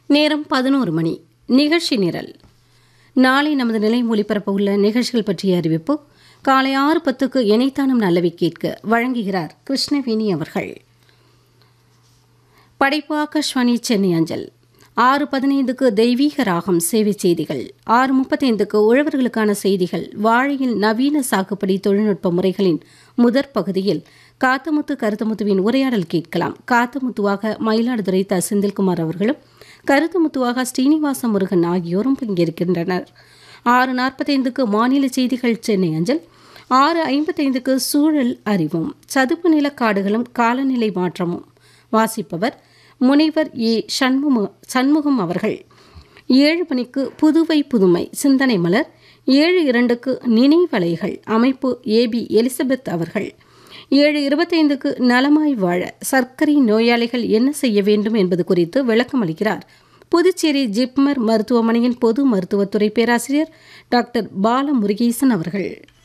நேரம் பதினோரு மணி நிகழ்ச்சி நிரல் நாளை நமது நிலையம் ஒளிபரப்ப உள்ள நிகழ்ச்சிகள் பற்றிய அறிவிப்பு காலை ஆறு பத்துக்கு இணைத்தானம் நல்லவை கேட்க வழங்குகிறார் கிருஷ்ணவேணி அவர்கள் படைப்பு ஆகாஷ்வாணி சென்னை அஞ்சல் ஆறு பதினைந்துக்கு தெய்வீக ராகம் சேவை செய்திகள் ஆறு முப்பத்தைந்துக்கு உழவர்களுக்கான செய்திகள் வாழையில் நவீன சாகுபடி தொழில்நுட்ப முறைகளின் முதற் பகுதியில் காத்தமுத்து கருத்தமுத்துவின் உரையாடல் கேட்கலாம் காத்தமுத்துவாக மயிலாடுதுறை த செந்தில்குமார் அவர்களும் கருத்தமுத்துவாக ஸ்ரீனிவாச முருகன் ஆகியோரும் பங்கேற்கின்றனர் ஆறு நாற்பத்தைந்துக்கு மாநில செய்திகள் சென்னை அஞ்சல் ஆறு ஐம்பத்தைந்துக்கு சூழல் அறிவும் சதுப்பு நில காடுகளும் காலநிலை மாற்றமும் வாசிப்பவர் முனைவர் ஏ சண்முக சண்முகம் அவர்கள் ஏழு மணிக்கு புதுவை புதுமை சிந்தனை மலர் ஏழு இரண்டுக்கு நினைவலைகள் அமைப்பு ஏபி எலிசபெத் அவர்கள் ஏழு இருபத்தைந்துக்கு நலமாய் வாழ சர்க்கரை நோயாளிகள் என்ன செய்ய வேண்டும் என்பது குறித்து விளக்கம் அளிக்கிறார் புதுச்சேரி ஜிப்மர் மருத்துவமனையின் பொது மருத்துவத்துறை பேராசிரியர் டாக்டர் பால முருகேசன் அவர்கள்